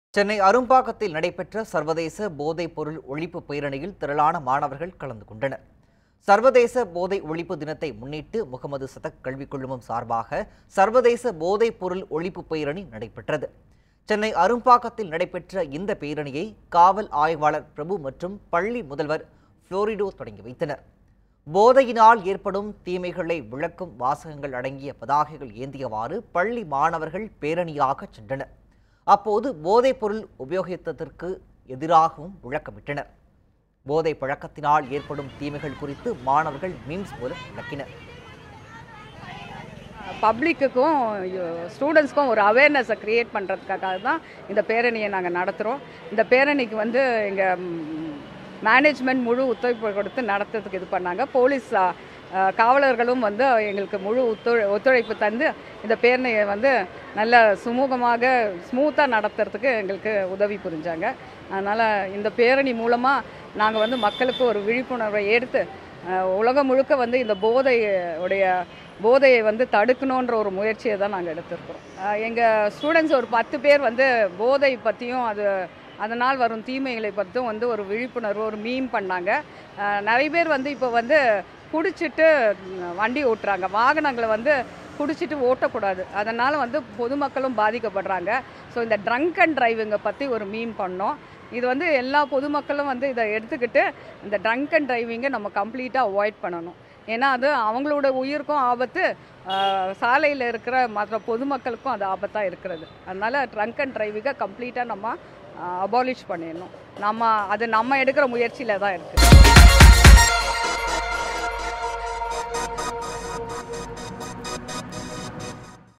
சென்னை அரும்பாக்கத்தில் நடைபெற்ற சர்வதேச போதைப் பொருள் ஒழிப்பு பேரணியில் திரளான மாணவர்கள் கலந்து கொண்டனர் சர்வதேச போதை ஒழிப்பு தினத்தை முன்னிட்டு முகமது சதக் கல்விக் குழுமம் சார்பாக சர்வதேச போதைப் பொருள் ஒழிப்பு பேரணி நடைபெற்றது சென்னை அரும்பாக்கத்தில் நடைபெற்ற இந்த பேரணியை காவல் ஆய்வாளர் பிரபு மற்றும் பள்ளி முதல்வர் புளோரிடோ தொடங்கி வைத்தனர் போதையினால் ஏற்படும் தீமைகளை விளக்கும் வாசகங்கள் அடங்கிய பதாகைகள் ஏந்தியவாறு பள்ளி மாணவர்கள் பேரணியாக சென்றனர் அப்போது போதைப் பொருள் உபயோகித்ததற்கு எதிராகவும் முழக்கமிட்டனர் போதை பழக்கத்தினால் ஏற்படும் தீமைகள் குறித்து மாணவர்கள் மீம்ஸ் மூலம் விளக்கினர் பப்ளிக்குக்கும் ஸ்டூடெண்ட்ஸ்க்கும் ஒரு அவேர்னஸை க்ரியேட் பண்ணுறதுக்காக தான் இந்த பேரணியை நாங்கள் நடத்துகிறோம் இந்த பேரணிக்கு வந்து எங்கள் மேனேஜ்மெண்ட் முழு ஒத்துழைப்பு கொடுத்து நடத்துறதுக்கு இது பண்ணாங்க போலீஸ் ஆ, ஆ, காவலர்களும் வந்து எங்களுக்கு முழு ஒத்துழை ஒத்துழைப்பு தந்து இந்த பேரணியை வந்து நல்ல சுமூகமாக ஸ்மூத்தாக நடத்துறதுக்கு எங்களுக்கு உதவி புரிஞ்சாங்க அதனால் இந்த பேரணி மூலமாக நாங்கள் வந்து மக்களுக்கு ஒரு விழிப்புணர்வை எடுத்து ஆ, உலகம் முழுக்க வந்து இந்த போதை உடைய போதையை வந்து தடுக்கணுன்ற ஒரு முயற்சியை தான் நாங்கள் எடுத்திருக்கிறோம் எங்கள் ஸ்டூடெண்ட்ஸ் ஒரு பத்து பேர் வந்து போதை பற்றியும் அது அதனால் வரும் தீமைகளை பற்றியும் வந்து ஒரு விழிப்புணர்வு ஒரு மீம் பண்ணாங்க அஹ் நிறைய பேர் வந்து இப்போ வந்து குடிச்சிட்டு ம், வண்டி ஓட்டுறாங்க வாகனங்களை வந்து குடிச்சிட்டு ஓட்டக்கூடாது அதனால் வந்து பொதுமக்களும் பாதிக்கப்படுறாங்க ஸோ இந்த ட்ரங்க் அண்ட் டிரைவிங்கை பற்றி ஒரு மீம் பண்ணோம் இது வந்து எல்லா பொதுமக்களும் வந்து இதை எடுத்துக்கிட்டு இந்த ட்ரங்க் அண்ட் டிரைவிங்கை நம்ம கம்ப்ளீட்டாக அவாய்ட் பண்ணணும் ஏன்னா அது அவங்களோட உயிருக்கும் ஆபத்து சாலையில் இருக்கிற மற்ற பொதுமக்களுக்கும் அது ஆபத்தாக இருக்கிறது அதனால் ட்ரங்க் அண்ட் டிரைவிங்கை கம்ப்ளீட்டாக நம்ம அபாலிஷ் பண்ணிடணும் நம்ம அது நம்ம எடுக்கிற முயற்சியில் தான் இருக்குது